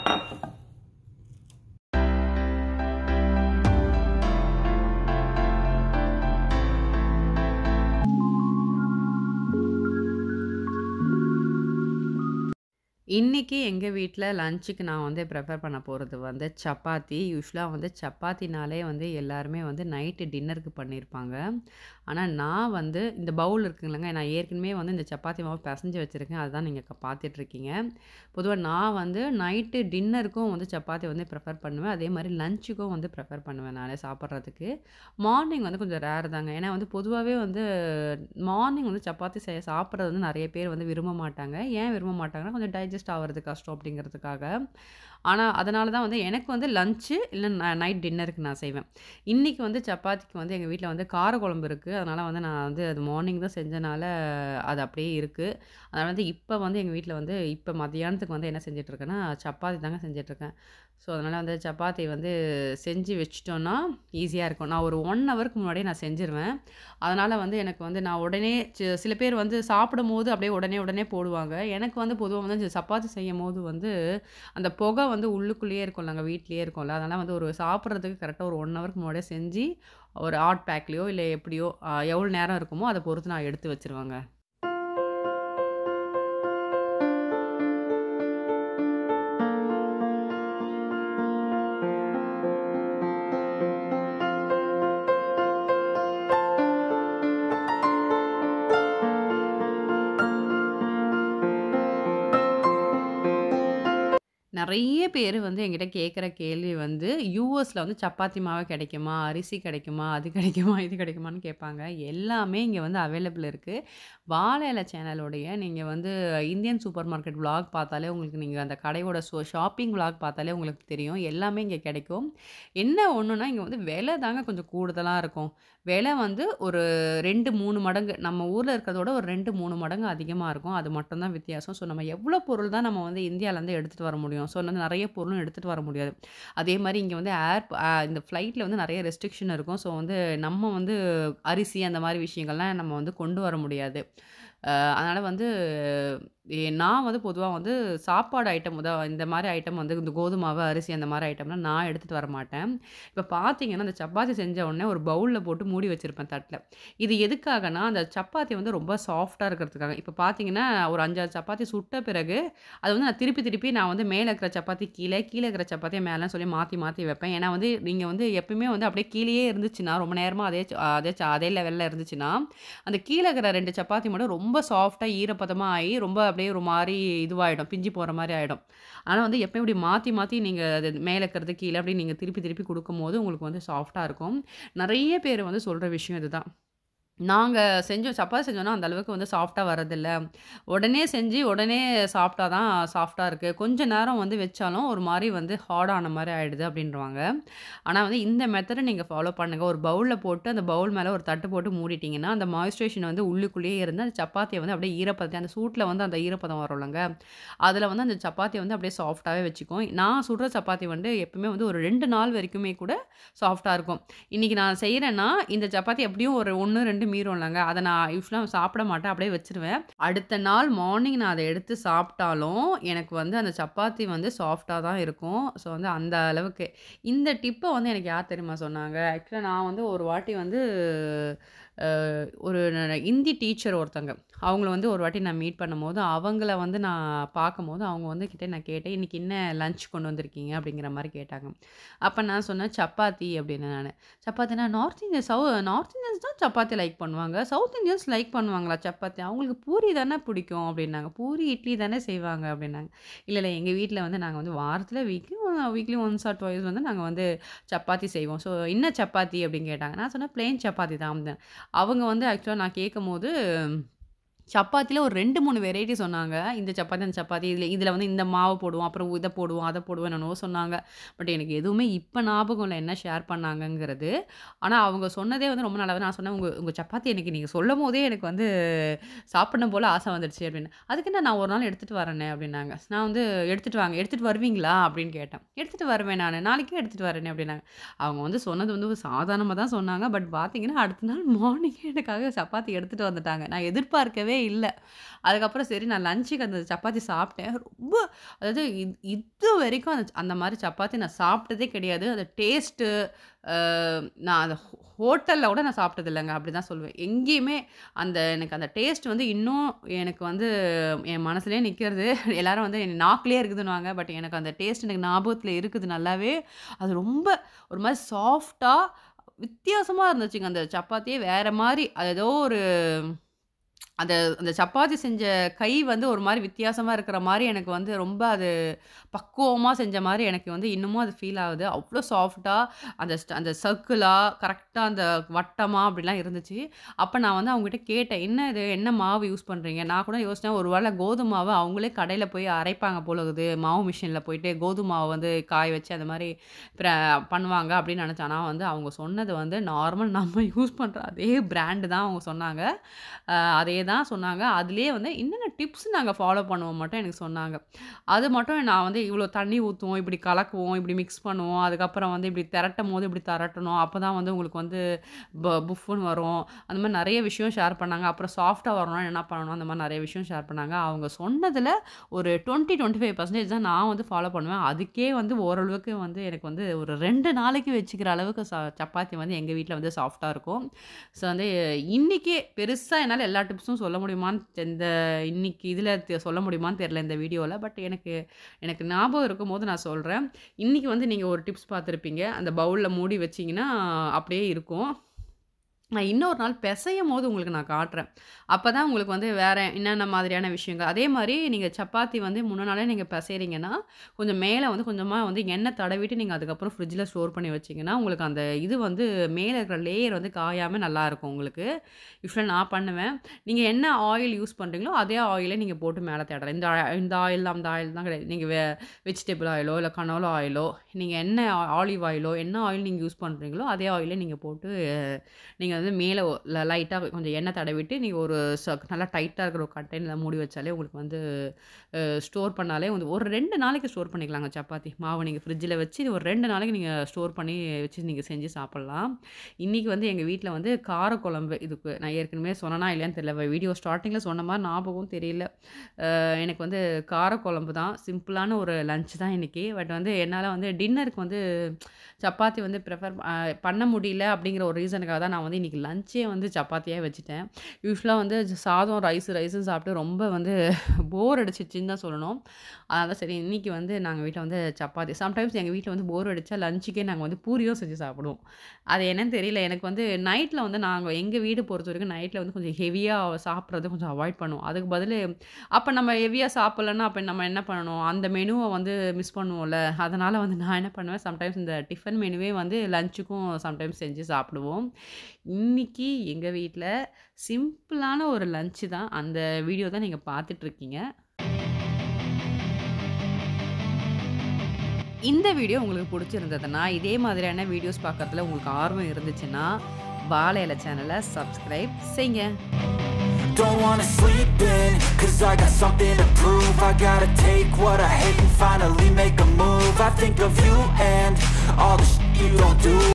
இன்னைக்கு எங்க வீட்ல லஞ்சுக்கு நான் வந்து ப்ரிப்பேர் பண்ண போறது வந்து சப்பாத்தி. யூசுவலா வந்து சப்பாத்தினாலே வந்து எல்லாருமே வந்து நைட்டு டின்னருக்கு பண்ணியிருப்பாங்க. ஆனா நான் வந்து இந்த பவுல் இருக்குல்லங்க, நான் ஏற்கனவே வந்து இந்த சப்பாத்தி மாவு பெசஞ்சு வச்சிருக்கேன். அதுதான் நீங்க க பார்த்துட்ருக்கீங்க. பொதுவா நான் வந்து நைட்டு டின்னருக்கும் வந்து சப்பாத்தி வந்து ப்ரிஃபர் பண்ணுவேன். அதே மாரி லஞ்சுக்கும் வந்து ப்ரிஃபர் பண்ணுவேன் நானு சாப்பிட்றதுக்கு. மார்னிங் வந்து கொஞ்சம் ரேர் தாங்க. ஏன்னா வந்து பொதுவாவே வந்து மார்னிங் வந்து சப்பாத்தி செ சாப்பிட்றது வந்து நெறைய பேர் வந்து விரும்ப மாட்டாங்க. ஏன் விரும்ப மாட்டாங்கன்னா, கொஞ்சம் டைஜஸ்ட் ஆவறது கஷ்டம் அப்படிங்கிறதுக்காக. ஆனா அதனால தான் வந்து எனக்கு வந்து லஞ்ச்சு இல்ல ந நைட் டின்னருக்கு நான் செய்வேன். இன்னைக்கு வந்து சப்பாத்திக்கு வந்து எங்க வீட்ல வந்து கார குழம்பு இருக்கு. அதனால வந்து நான் வந்து அது மார்னிங் தான் செஞ்சனால, அது அப்படியே இருக்கு. அதனால வந்து இப்ப வந்து எங்க வீட்ல வந்து இப்ப மதியானத்துக்கு வந்து என்ன செஞ்சுட்ருக்கேன்னா, சப்பாத்தி தாங்க செஞ்சுட்ருக்கேன். ஸோ அதனால வந்து சப்பாத்தி வந்து செஞ்சு வச்சுட்டோன்னா, ஈஸியா இருக்கும். நான் ஒரு 1 ஹவருக்கு முன்னாடியே நான் செஞ்சுருவேன். அதனால வந்து எனக்கு வந்து நான் உடனே சி சில பேர் வந்து சாப்பிடும்போது அப்படியே உடனே உடனே போடுவாங்க. எனக்கு வந்து பொதுவா வந்து இந்த சப்பாத்தி செய்யும்போது வந்து, அந்த புகை வந்து உள்ளுக்குள்ளேயே இருக்கும்லங்க, வீட்லயே இருக்கும்ல. அதனால வந்து ஒரு சாப்பிட்றதுக்கு கரெக்ட்டா ஒரு 1 ஹவருக்கு முன்னாடியே செஞ்சு, ஒரு ஹாட் பேக்லயோ இல்ல எப்படியோ அ எவ்வளோ நேரம் இருக்குமோ, அத பொறுத்து நான் எடுத்து வச்சுருவேங்க. நெறைய பேரு வந்து என்கிட்ட கேட்குற கேள்வி வந்து, யுஎஸ்ல வந்து சப்பாத்தி மாவு கிடைக்குமா? அரிசி கிடைக்குமா? அது கிடைக்குமா? இது கிடைக்குமான்னு கேட்பாங்க. எல்லாமே இங்க வந்து அவைலபிள் இருக்கு. வாழை இலை சேனலுடைய நீங்க வந்து இந்தியன் சூப்பர் மார்க்கெட் விளாக் பார்த்தாலே உங்களுக்கு நீங்க அந்த கடையோட ஷோ ஷாப்பிங் விளாக் பார்த்தாலே உங்களுக்கு தெரியும். எல்லாமே இங்க கிடைக்கும். என்ன ஒண்ணுன்னா, இங்க வந்து விலை தாங்க கொஞ்சம் கூடுதலா இருக்கும். விலை வந்து ஒரு 2, 3 மடங்கு நம்ம ஊர்ல இருக்கிறதோட ஒரு 2, 3 மடங்கு அதிகமா இருக்கும். அது மட்டும் தான் வித்தியாசம். ஸோ நம்ம எவ்வளோ பொருள் தான் நம்ம வந்து இந்தியாலருந்து எடுத்துட்டு வர முடியும். ஸோ வந்து நெறைய பொருளும் எடுத்துட்டு வர முடியாது. அதே மாரி இங்க வந்து ஏர் அ இந்த ஃப்ளைட்ல வந்து நெறைய ரெஸ்ட்ரிக்ஷன் இருக்கும். ஸோ வந்து நம்ம வந்து அரிசி அந்த மாரி விஷயங்கள்லாம் நம்ம வந்து கொண்டு வர முடியாது. அ அதனால வந்து எ நான் வந்து பொதுவா வந்து சாப்பாடு ஐட்டம் உதா இந்த மாரி ஐட்டம் வந்து இந்த கோதும மாவு, அரிசி அந்த மாரி ஐட்டம்லாம் நான் எடுத்துட்டு வரமாட்டேன். இப்ப பார்த்தீங்கன்னா, அந்த சப்பாத்தி செஞ்ச உடனே ஒரு பவுல்ல போட்டு மூடி வச்சிருப்பேன் தட்ல. இது எதுக்காகன்னா, அந்த சப்பாத்தி வந்து ரொம்ப சாஃப்ட்டா இருக்கிறதுக்காக. இப்ப பார்த்தீங்கன்னா, ஒரு 5, 6 சப்பாத்தி சுட்ட பிறகு, அது வந்து நான் திருப்பி திருப்பி நான் வந்து மேல இருக்கிற சப்பாத்தி கீழ, கீழ இருக்கிற சப்பாத்திய மேலன்னு சொல்லி மாத்தி மாத்தி வைப்பேன். ஏன்னா வந்து நீங்க வந்து எப்பயுமே வந்து அப்படியே கீழயே இருந்துச்சுன்னா, ரொம்ப நேரமா அதே ச அதே ச அதே லெவல்ல இருந்துச்சுன்னா, அந்த கீழ இருக்கிற 2 சப்பாத்தி மட்டும் ரொம்ப சாஃப்ட்டா ஈரப்பதமா ஆயி, ரொம்ப அப்படியே ஒரு மாரி இதுவாயிடும். பிஞ்சு போற மாரி ஆயிடும். ஆனா வந்து எப்பயும் இப்படி மாத்தி மாத்தி நீங்க அது மேல இருக்கிறது கீழ அப்படி நீங்க திருப்பி திருப்பி குடுக்கும்போது, உங்களுக்கு வந்து சாஃப்ட்டா இருக்கும். நெறைய பேர் வந்து சொல்ற விஷயம் இதுதான். நாங்க செஞ்சோம் சப்பாத்தி செஞ்சோம்னா, அந்த அளவுக்கு வந்து சாஃப்ட்டா வரதில்ல. உடனே செஞ்சு, உடனே சாப்பிட்டா தான் சாஃப்ட்டா இருக்கு. கொஞ்ச நேரம் வந்து வச்சாலும் ஒரு மாரி வந்து ஹார்ட் ஆன மாரி ஆயிடுது அப்படின்ருவாங்க. ஆனா வந்து இந்த மெத்தட நீங்க ஃபாலோ பண்ணுங்க. ஒரு பவுல்ல போட்டு, அந்த பவுல் மேல ஒரு தட்டு போட்டு மூடிட்டீங்கன்னா, அந்த மாய்ஸ்சரைசேஷன் வந்து உள்ளுக்குள்ளேயே இருந்து, அந்த சப்பாத்திய வந்து அப்படியே ஈரப்பதத்த அந்த சூட்ல வந்து அந்த ஈரப்பதம் வரும்லங்க, அதுல வந்து அந்த சப்பாத்திய வந்து அப்படியே சாஃப்ட்டாவே வச்சுக்கும். நான் சுடுற சப்பாத்தி வந்து எப்பவுமே வந்து ஒரு 2 நாள் வரைக்குமே கூட சாஃப்ட்டா இருக்கும். இன்னைக்கு நான் செய்றேன்னா, இந்த சப்பாத்தி எப்படியும் ஒரு 1, 2 மீறும்லங்க. அத நான் யூசுவலா சாப்பிட மாட்டேன். அப்படியே வச்சுருவேன். அடுத்த நாள் மார்னிங் நான் அத எடுத்து சாப்பிட்டாலும், எனக்கு வந்து அந்த சப்பாத்தி வந்து சாஃப்ட்டா தான் இருக்கும். ஸோ வந்து அந்த அளவுக்கு. இந்த டிப்ப வந்து எனக்கு யார் தெரியுமா சொன்னாங்க? ஆக்சுவலா நான் வந்து ஒரு வாட்டி வந்து அ ஒரு ஹிந்தி டீச்சர் ஒருத்தங்க. அவங்கள வந்து ஒரு வாட்டி நான் மீட் பண்ணும்போது, அவங்கள வந்து நான் பார்க்கும்போது, அவங்க வந்து கிட்ட நான் கேட்டேன், "இன்னைக்கு என்ன லஞ்ச் கொண்டு வந்திருக்கீங்க?" அப்படிங்கிற மாரி கேட்டாங்க. அப்ப நான் சொன்னேன், "சப்பாத்தி" அப்படின்னேன் நானு. சப்பாத்தினா நார்த் இந்தியன் சவு நார்த் இந்தியன்ஸ் தான் சப்பாத்தி லைக் பண்ணுவாங்க. சவுத் இந்தியன்ஸ் லைக் பண்ணுவாங்களா சப்பாத்தி? அவங்களுக்கு பூரி தானே பிடிக்கும் அப்படின்னாங்க. பூரி, இட்லி தானே செய்வாங்க அப்படின்னாங்க. இல்ல, இல்ல எங்க வீட்ல வந்து நாங்க வந்து வாரத்துல weekly weekly once or twice வந்து நாங்க வந்து சப்பாத்தி செய்வோம். ஸோ என்ன சப்பாத்தி அப்படின்னு கேட்டாங்க. நான் சொன்னேன், "பிளெயின் சப்பாத்தி தான்" அப்படின்னேன். அவங்க வந்து ஆக்சுவலா நான் கேட்கும்போது, சப்பாத்தில ஒரு 2, 3 வெரைட்டி சொன்னாங்க. இந்த சப்பாத்தி, அந்த சப்பாத்தி இதுல இதுல வந்து இந்த மாவு போடுவோம். அப்புறம் இத போடுவோம், அத போடுவோம் என்னென்னவோ சொன்னாங்க. பட் எனக்கு எதுவுமே இப்ப ஞாபகம் இல்ல என்ன ஷேர் பண்ணாங்கங்கிறது. ஆனா அவங்க சொன்னதே வந்து ரொம்ப நல்லா நான் சொன்னேன், "உங்க உங்க சப்பாத்தி எனக்கு நீங்க சொல்லும்போதே எனக்கு வந்து சாப்பிடணும் போல ஆசை வந்துடுச்சு" அப்படின்னு. "அதுக்கு என்ன நான் ஒரு நாள் எடுத்துட்டு வரேனே" அப்படின்னாங்க. நான் வந்து "எடுத்துட்டு வாங்க. எடுத்துட்டு வருவீங்களா?" அப்படின்னு கேட்டேன். "எடுத்துட்டு வருவேன் நானு. நாளைக்கே எடுத்துட்டு வரேனே" அப்படின்னாங்க. அவங்க வந்து சொன்னது வந்து ஒரு சாதாரணமா தான் சொன்னாங்க. பட் பார்த்தீங்கன்னா, அடுத்த நாள் மார்னிங்கே எனக்காக சப்பாத்தி எடுத்துட்டு வந்துட்டாங்க. நான் எதிர்பார்க்கவே இல்ல. அதுக்கப்புறம் சரி நான் லஞ்சுக்கு அந்த சப்பாத்தி சாப்பிட்டேன். ரொம்ப அதாவது இத் இதுவரைக்கும் அந்த அந்த மாரி சப்பாத்தி நான் சாப்பிட்டதே கிடையாது. அந்த டேஸ்ட்டு அ நான் அந்த ஹோ ஹோட்டல்ல கூட நான் சாப்பிட்டது இல்லங்க. அப்படிதான் சொல்லுவேன். எங்கேயுமே அந்த எனக்கு அந்த டேஸ்ட் வந்து இன்னும் எனக்கு வந்து என் மனசுலயே நிக்கிறது. எல்லாரும் வந்து என் நாக்குலயே இருக்குதுன்னுவாங்க. பட் எனக்கு அந்த டேஸ்ட் எனக்கு ஞாபகத்துல இருக்குது நல்லாவே. அது ரொம்ப ஒரு மாரி சாஃப்ட்டா வித்தியாசமா இருந்துச்சுங்க. அந்த சப்பாத்தியே வேற மாரி அது ஏதோ ஒரு அந்த அந்த சப்பாத்தி செஞ்ச கை வந்து ஒரு மாரி வித்தியாசமா இருக்கிற மாரி எனக்கு வந்து ரொம்ப அது பக்குவமா செஞ்ச மாரி எனக்கு வந்து இன்னமும் அது ஃபீல் ஆகுது. அவ்ளோ சாஃப்ட்டா அந்த ஸ்ட அந்த சர்க்கிளா, கரெக்ட்டா அந்த வட்டமா அப்படிலாம் இருந்துச்சு. அப்ப நான் வந்து அவங்ககிட்ட கேட்டேன். "என்ன இது? என்ன மாவு யூஸ் பண்றீங்க?" நான் கூட யோசிச்சேன், ஒரு வேள கோதும மாவு அவங்களே கடையில போய் அரைப்பாங்க போல இருக்குது. மாவு மிஷின்ல போயிட்டு கோதும மாவ வந்து காய வச்சு அந்த மாரி பிர பண்ணுவாங்க அப்படின்னு நெனச்சேன். ஆனா வந்து அவங்க சொன்னது வந்து நார்மல் நம்ம யூஸ் பண்ற அதே பிராண்ட் தான் அவங்க சொன்னாங்க. அ அதே தான் சொன்னாங்க. அதிலேயே வந்து என்னென்ன டிப்ஸ் நாங்க ஃபாலோ பண்ணுவோம் மட்டும் எனக்கு சொன்னாங்க. அது மட்டும் நான் வந்து இவ்வளோ தண்ணி ஊத்துவோம், இப்படி கலக்குவோம், இப்படி மிக்ஸ் பண்ணுவோம். அதுக்கப்புறம் வந்து இப்படி தெரட்டும்போது இப்படி தெரட்டணும். அப்பதான் வந்து உங்களுக்கு வந்து ப புஃப்ஃபுன்னு வரும். அந்த மாரி நெறைய விஷயம் ஷேர் பண்ணாங்க. அப்புறம் சாஃப்ட்டா வரணும்னா என்ன பண்ணணும்? அந்த மாரி நெறைய விஷயம் ஷேர் பண்ணாங்க. அவங்க சொன்னதுல ஒரு 20, 25% தான் நான் வந்து ஃபாலோ பண்ணுவேன். அதுக்கே வந்து ஓரளவுக்கு வந்து எனக்கு வந்து ஒரு 2 நாளைக்கு வச்சுக்கிற அளவுக்கு ச சப்பாத்தி வந்து எங்க வீட்ல வந்து சாஃப்ட்டா இருக்கும். ஸோ வந்து இன்னைக்கே பெருசா என்னால எல்லா டிப்ஸும் சொல்ல முடியுமான்னு இந்த இன்னைக்கு இதுல த சொல்ல முடியுமான்னு தெரியல இந்த வீடியோல. பட் எனக்கு எனக்கு ஞாபகம் இருக்கும்போது நான் சொல்றேன். இன்னைக்கு வந்து நீங்க ஒரு டிப்ஸ் பார்த்துருப்பீங்க. அந்த பவுல்ல மூடி வச்சீங்கன்னா, அப்படியே இருக்கும். நான் இன்னொரு நாள் பெசையும்போது உங்களுக்கு நான் காட்டுறேன். அப்பதான் உங்களுக்கு வந்து வேற என்னென்ன மாதிரியான விஷயங்கள் அதே மாரி நீங்க சப்பாத்தி வந்து முன்ன நாளே நீங்க பெசைறீங்கன்னா, கொஞ்சம் மேல வந்து கொஞ்சமா வந்து எண்ணெய் தடவிட்டு நீங்க அதுக்கப்புறம் ஃப்ரிட்ஜ்ல ஸ்டோர் பண்ணி வச்சீங்கன்னா, உங்களுக்கு அந்த இது வந்து மேல இருக்கிற லேயர் வந்து காயாம நல்லாயிருக்கும் உங்களுக்கு. யூசுவலா நான் பண்ணுவேன். நீங்க என்ன ஆயில் யூஸ் பண்றீங்களோ, அதே ஆயிலே நீங்க போட்டு மேல தடவலாம். இந்த இந்த ஆயில் அந்த ஆயில் தான் கிடையாது. நீங்க வெ வெஜிடபிள் ஆயிலோ, இல்ல கனோலா ஆயிலோ, நீங்க என்ன ஆலிவ் ஆயிலோ, என்ன ஆயில் நீங்க யூஸ் பண்றீங்களோ, அதே ஆயிலே நீங்க போட்டு நீங்க வந்து மேல ஒ ல லைட்டா கொஞ்சம் எண்ணெய் தடவிட்டு, நீங்க ஒரு ச நல்லா டைட்டா இருக்கிற ஒரு கண்டெய்னர்ல மூடி வச்சாலே உங்களுக்கு வந்து அ ஸ்டோர் பண்ணாலே வந்து ஒரு 2 நாளைக்கு ஸ்டோர் பண்ணிக்கலாங்க சப்பாத்தி. மாவு நீங்க ஃப்ரிட்ஜ்ல வச்சு ஒரு 2 நாளைக்கு நீங்க ஸ்டோர் பண்ணி வச்சு நீங்க செஞ்சு சாப்பிடலாம். இன்னைக்கு வந்து எங்க வீட்ல வந்து காரக்குழம்பு. இதுக்கு நான் ஏற்கனவே சொன்னேனா இல்லையான்னு தெரியல. வீடியோ ஸ்டார்ட்டிங்ல சொன்ன மாரி ஞாபகம் தெரியல. அ எனக்கு வந்து காரக்குழம்பு தான். சிம்பிளான ஒரு லஞ்ச் தான் இன்னைக்கு. பட் வந்து என்னால வந்து டின்னருக்கு வந்து சப்பாத்தி வந்து ப்ரிஃபர் அ பண்ண முடியல அப்படிங்கிற ஒரு ரீசனுக்காக தான் நான் வந்து இன்னைக்கு லஞ்சே வந்து சப்பாத்தியா வச்சுட்டேன். யூசுவலா வந்து சாதம், ரைஸ் ரைஸ்ன்னு சாப்பிட்டு ரொம்ப வந்து போர் அடிச்சிருச்சுன்னு தான் சொல்லணும். அதான் சரி இன்னைக்கு வந்து நாங்க வீட்ல வந்து சப்பாத்தி சம்டைம்ஸ் எங்க வீட்ல வந்து போர் அடிச்சா லஞ்சுக்கே நாங்க வந்து பூரியும் செஞ்சு சாப்பிடுவோம். அது என்னன்னு தெரியல. எனக்கு வந்து நைட்ல வந்து நாங்க எங்க வீடு பொறுத்தவரைக்கும் நைட்ல வந்து கொஞ்சம் ஹெவியா சாப்பிடுறத கொஞ்சம் அவாய்ட் பண்ணுவோம். அதுக்கு பதிலு அப்ப நம்ம ஹெவியா சாப்பிடலன்னா, அப்ப நம்ம என்ன பண்ணணும்? அந்த மெனுவ வந்து மிஸ் பண்ணுவோம்ல. அதனால வந்து நான் என்ன பண்ணுவேன், சம்டைம்ஸ் இந்த டிஃபன் மெனுவே வந்து லஞ்சுக்கும் சம்டைம்ஸ் செஞ்சு சாப்பிடுவோம். இன்னைக்கு எங்க வீட்ல சிம்பிளான ஒரு லஞ்ச் தான். அந்த வீடியோ தான் நீங்க பார்த்துட்டுருக்கீங்க. இந்த வீடியோ உங்களுக்கு புடிச்சிருந்ததுன்னா, இதே மாதிரியான வீடியோஸ் பார்க்கறதுல உங்களுக்கு ஆர்வம் இருந்துச்சுன்னா, வாழை இலை சேனல சப்ஸ்கிரைப் செய்ங்க. Don't wanna sleep in, cause I got something to prove I gotta take what I hate and finally make a move I think of you and all the shit you don't do